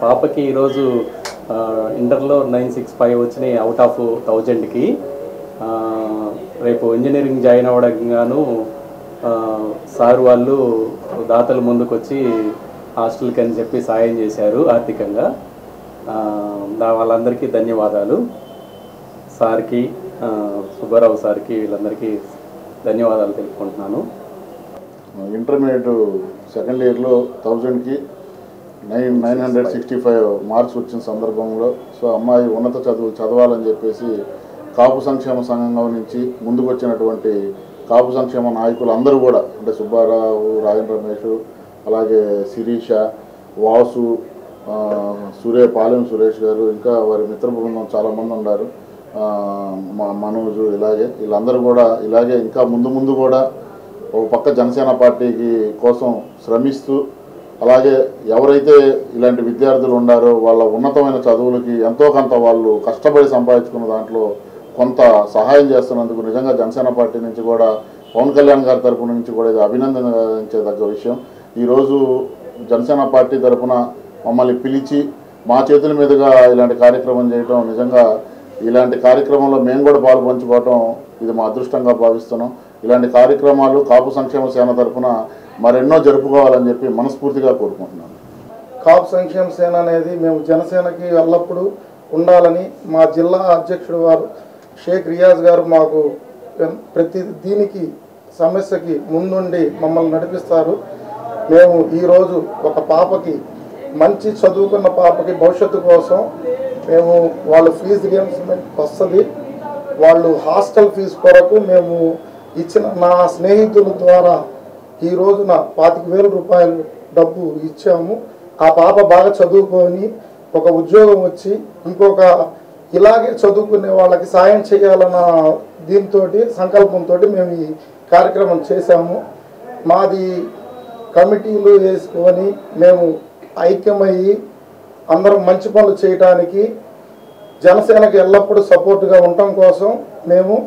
పాపకి ఈరోజు ఆ, ఇంటర్లో నైన్ సిక్స్ ఫైవ్ వచ్చినాయి అవుట్ ఆఫ్ థౌజండ్కి రేపు ఇంజనీరింగ్ జాయిన్ అవ్వడానికి గాను ఆ, సార్ వాళ్ళు దాతలు ముందుకొచ్చి హాస్టల్కి అని చెప్పి సాయం చేశారు ఆర్థికంగా ఆ, దా వాళ్ళందరికీ ధన్యవాదాలు సార్కి ఆ, సుబ్బారావు సార్కి వీళ్ళందరికీ ధన్యవాదాలు తెలుపుకుంటున్నాను ఇంటర్మీడియట్ సెకండ్ ఇయర్లో థౌజండ్కి nine nine hundred sixty five marks వచ్చిన సందర్భంలో సో అమ్మాయి ఉన్నత చదువు చదవాలని చెప్పేసి కాపు సంక్షేమ సంఘం నుంచి ముందుకు వచ్చినటువంటి కాపు సంక్షేమ నాయకులు అందరూ కూడా అంటే సుబ్బారావు రాజన్ రమేష్ అలాగే శిరీష వాసు ఆ, సూర్య పాలెం సురేష్ గారు ఇంకా వారి మిత్ర బృందం చాలామంది ఉన్నారు ఆ, మా మనోజు ఇలాగే వీళ్ళందరూ కూడా ఇలాగే ఇంకా ముందు ముందు కూడా ఒక పక్క జనసేన పార్టీకి కోసం శ్రమిస్తూ అలాగే ఎవరైతే ఇలాంటి విద్యార్థులు ఉన్నారో వాళ్ళ ఉన్నతమైన చదువులకి ఎంతో కొంత వాళ్ళు కష్టపడి సంపాదించుకున్న దాంట్లో కొంత సహాయం చేస్తున్నందుకు నిజంగా జనసేన పార్టీ నుంచి కూడా పవన్ కళ్యాణ్ గారి తరపు నుంచి కూడా ఇది అభినందించదగ్గ విషయం ఈరోజు జనసేన పార్టీ తరపున మమ్మల్ని పిలిచి మా చేతుల మీదుగా ఇలాంటి కార్యక్రమం చేయడం నిజంగా ఇలాంటి కార్యక్రమంలో మేము కూడా పాలు పంచుకోవటం ఇది మా అదృష్టంగా భావిస్తున్నాం ఇలాంటి కార్యక్రమాలు కాపు సంక్షేమ సేన తరపున మరెన్నో జరుపుకోవాలని చెప్పి మనస్ఫూర్తిగా కోరుకుంటున్నాను కాపు సంక్షేమ సేన అనేది మేము జనసేనకి ఎల్లప్పుడూ ఉండాలని మా జిల్లా అధ్యక్షుడు వారు షేక్ రియాజ్ గారు మాకు ప్రతి దీనికి సమస్యకి ముందుండి మమ్మల్ని నడిపిస్తారు మేము ఈరోజు ఒక పాపకి మంచి చదువుకున్న పాపకి భవిష్యత్తు కోసం మేము వాళ్ళ ఫీజు రియంబర్స్మెంట్ వస్తుంది వాళ్ళు హాస్టల్ ఫీజు కొరకు మేము ఇచ్చిన నా స్నేహితుల ద్వారా ఈ రోజున పాతిక వేల రూపాయలు డబ్బు ఇచ్చాము ఆ పాప బాగా చదువుకొని ఒక ఉద్యోగం వచ్చి ఇంకొక ఇలాగే చదువుకునే వాళ్ళకి సాయం చేయాలన్న దీంతో సంకల్పంతో మేము ఈ కార్యక్రమం చేశాము మాది కమిటీలు వేసుకొని మేము ఐక్యమయ్యి అందరం మంచి పనులు చేయటానికి జనసేనకి ఎల్లప్పుడూ సపోర్ట్గా ఉండటం కోసం మేము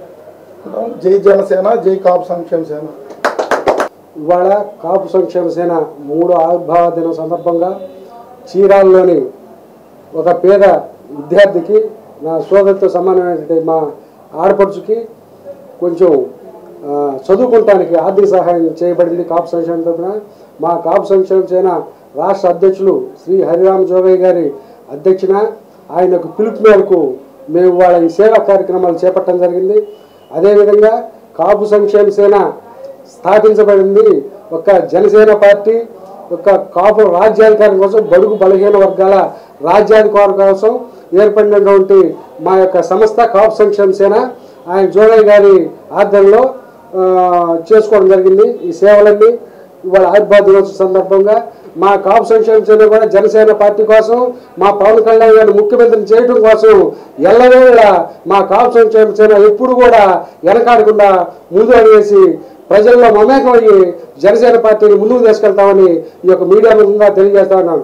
జై జనసేన జై కాపు సంక్షేమ సేన ఇవాళ కాపు సంక్షేమ సేన మూడు ఆవిర్భావ దినం సందర్భంగా చీరాల్లోని ఒక పేద విద్యార్థికి నా సోదరితో సమానమైనటువంటి మా ఆడపడుచుకి కొంచెం ఆ, చదువుకోవటానికి ఆర్థిక సహాయం చేయబడింది కాపు సంక్షేమ తరపున మా కాపు సంక్షేమ సేన రాష్ట్ర అధ్యక్షులు శ్రీ హరిరామ్ జోగయ్య గారి అధ్యక్షన ఆయనకు పిలుపు మేరకు మేము వాళ్ళ ఈ సేవా కార్యక్రమాలు చేపట్టడం జరిగింది అదేవిధంగా కాపు సంక్షేమ సేన స్థాపించబడింది ఒక జనసేన పార్టీ ఒక కాపు రాజ్యాధికారం కోసం బడుగు బలహీన వర్గాల రాజ్యాధికారం కోసం ఏర్పడినటువంటి మా యొక్క సంస్థ కాపు సంక్షేమ సేన ఆయన జోగయ్య గారి ఆధ్వర్యంలో ఆ, చేసుకోవడం జరిగింది ఈ సేవలన్నీ ఇవాళ ఆవిర్భావ దినోత్సవం సందర్భంగా మా కాపు సంక్షేమ సేన కూడా జనసేన పార్టీ కోసం మా పవన్ కళ్యాణ్ గారిని ముఖ్యమంత్రిని చేయడం కోసం ఎల్లవేళ మా కాపు సంక్షేమ సేన ఎప్పుడు కూడా వెనకాడకుండా ముందు అడిగేసి ప్రజల్లో మమేకం అయ్యి జనసేన పార్టీని ముందుకు తీసుకెళ్తామని ఈ యొక్క మీడియా ముఖంగా తెలియజేస్తా ఉన్నాను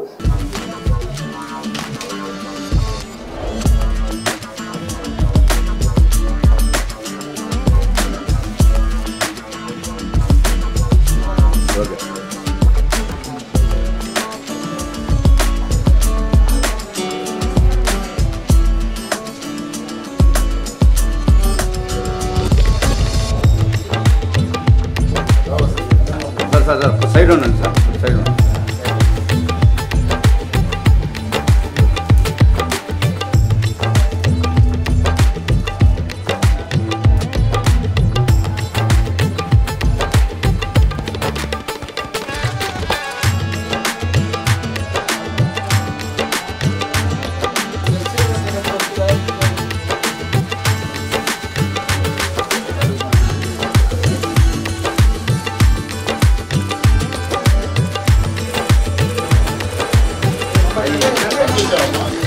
సార్ సార్ సార్ సైడ్ ఉండండి సార్ సైడ్ ఉండండి Thank you.